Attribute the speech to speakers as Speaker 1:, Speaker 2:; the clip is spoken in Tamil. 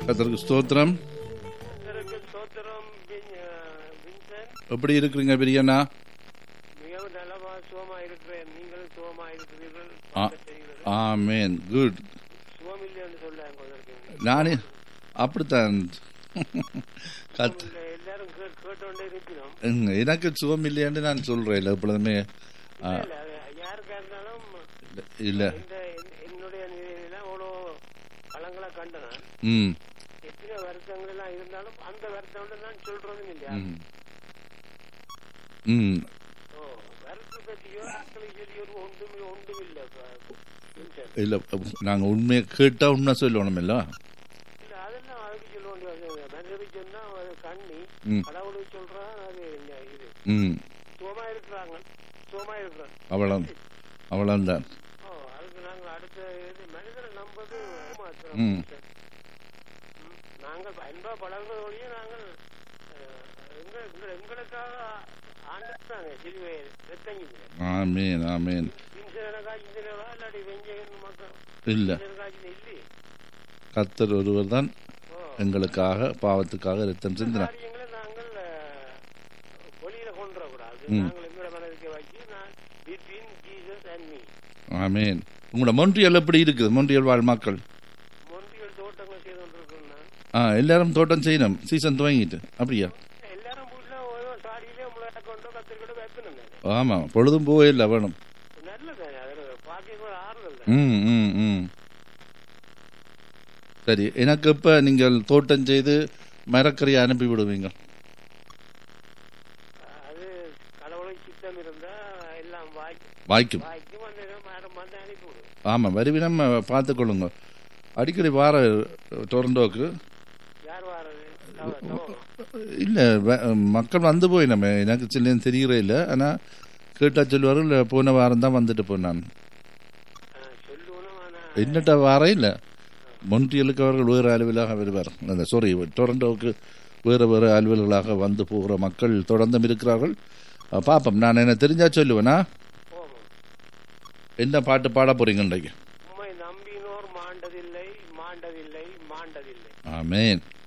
Speaker 1: கத்தருக்கு ஸ்தோத்திரம்
Speaker 2: கர்த்தருக்கு ஸ்தோத்திரம் வின்- அஹ், வின்சென்ட்
Speaker 1: எப்படி இருக்கிறீங்க பெரியண்ணா
Speaker 2: மிகவும் நலமா சுகமா இருக்கிறேன் நீங்களும் சுகமா இருக்கிறீர்கள்
Speaker 1: ஆ.
Speaker 2: செய்கிறது.
Speaker 1: ஆமேன் குட்
Speaker 2: சுகம் இல்லைன்னு சொல்ல கொண்டிருக்கேன்
Speaker 1: நானே அப்படித்தான் கத்
Speaker 2: இல்ல, எல்லாரும் கே- கேட்டோண்டே இருக்கிறோம்
Speaker 1: ம், எனக்கு சுகம் இல்லையான்னு நான் சொல்றேன் இல்லை எப்பொழுதுமே ஆ,
Speaker 2: இல்ல, அது யாருக்கா இருந்தாலும்
Speaker 1: இல்ல
Speaker 2: இந்த என்- என்னுடைய நிலையில அவ்வளோ பழங்களை கண்டு நான்
Speaker 1: ம்
Speaker 2: எத்தனை வருத்தங்கள் எல்லாம் இருந்தாலும் அந்த வருத்தம் நான் சொல்றதும் இல்லையா
Speaker 1: ம் ம்
Speaker 2: ஓ வருத்தம் பற்றியோ மக்களுக்கு சொல்லியோ ஒன்றுமே ஒன்றும் இல்லை வின்சென்ட்
Speaker 1: இல்லை நாங்கள் உண்மையை கேட்டால் உண்மை சொல்லணும் இல்லை
Speaker 2: இல்ல அதெல்லாம் அதுக்கு சொல்ல வேண்டிய மனிதனுக்கு சொன்னா அது கண்ணி
Speaker 1: ம்
Speaker 2: கடவுளுக்கு சொல்றான் அது என்ன இது
Speaker 1: ம்
Speaker 2: சுகமா இருக்கிறாங்க சுகமா இருக்கிறான்
Speaker 1: அவ்வளோ அவ்வளோதான்
Speaker 2: ஓ அதுக்கு நாங்க அடுத்த இது மனிதனை நம்பது மாத்திரம்
Speaker 1: ம்.
Speaker 2: ம். நாங்கள் அன்பா பழகுறதோடய நாங்கள் அஹ், எங்க எங்க- எங்களுக்காக ஆண்டாங்க சிலுவை ரத்தங்கிங்க
Speaker 1: ஆமேன் ஆமேன்
Speaker 2: இன்சனக்கா இன்சனவா இல்லாட்டி வெஞ்சகன் மக்கள்
Speaker 1: இல்லை
Speaker 2: இன்சனக்காச்சு இல்லை
Speaker 1: கத்தர் ஒருவர் தான்
Speaker 2: ஓ
Speaker 1: எங்களுக்காக பாவத்துக்காக ரத்தம் சிந்தினார்
Speaker 2: காரியங்களை நாங்கள் அஹ், வெளியில கொண்டு வரக்கூடாது
Speaker 1: ம்.
Speaker 2: நாங்கள் எங்களோட மனதுக்கு வச்சு நான் between Jesus and me
Speaker 1: amen உங்களோட மொன்றியல் எப்படி இருக்குது மொன்றியல் வாழ் மக்கள்
Speaker 2: மொன்றியல் தோட்டங்கள் செய்து கொண்டிருக்கோம் நான்
Speaker 1: ஆ எல்லாரும் தோட்டம் செய்யணும் சீசன் துவங்கிட்டு அப்படியா
Speaker 2: எல்லாரும் வீட்டுல ஓரோ சாடியிலே முளையா கொண்டோ கத்திரிக்கொண்டு வைப்பணும் நான்
Speaker 1: ஆமாம் பொழுதும் போவே இல்லை வேணும்
Speaker 2: நல்லது அது பாக்கியம் கூட ஆறுதல்
Speaker 1: ம் ம் ம் சரி எனக்கு இப்போ நீங்கள் தோட்டம் செய்து மரக்கறியை அனுப்பி விடுவீங்க
Speaker 2: அது கடவுளுக்கு சித்தம் இருந்தா எல்லாம் வாய்க்கும்
Speaker 1: வாய்க்கும்
Speaker 2: வாய்க்கும் வந்து மேடம் வந்து அனுப்பி விடும்
Speaker 1: ஆமாம் வருவினம் பார்த்துக்கொள்ளுங்க அடிக்கடி வார டொரண்டோக்கு
Speaker 2: யார் வாரது தவ- தவம்.
Speaker 1: இல்லை மக்கள் வந்து போய் நம்ம எனக்கு சில்லேன்னு தெரியறே இல்லை ஆனால் கேட்டால் சொல்லுவார்கள் இல்லை போன வாரம் தான் வந்துட்டு போனான்
Speaker 2: ஆ, சொல்லுவனும் ஆனா
Speaker 1: என்னட்ட வாரம் இல்லை மொன்றியலுக்கு அவர்கள் வேறு அலுவலாக வருவார் அந்த சாரி டொரண்டோவுக்கு வேறு வேறு அலுவல்களாக வந்து போகிற மக்கள் தொடர்ந்தும் இருக்கிறார்கள் அஹ் பாப்போம் நான் என்ன தெரிஞ்சா சொல்லுவேனா
Speaker 2: போவோம்
Speaker 1: என்ன பாட்டு பாட போறீங்க இன்றைக்கு
Speaker 2: உம்மை நம்பினோர் மாண்டதில்லை மாண்டதில்லை மாண்டதில்லை
Speaker 1: ஆமேன்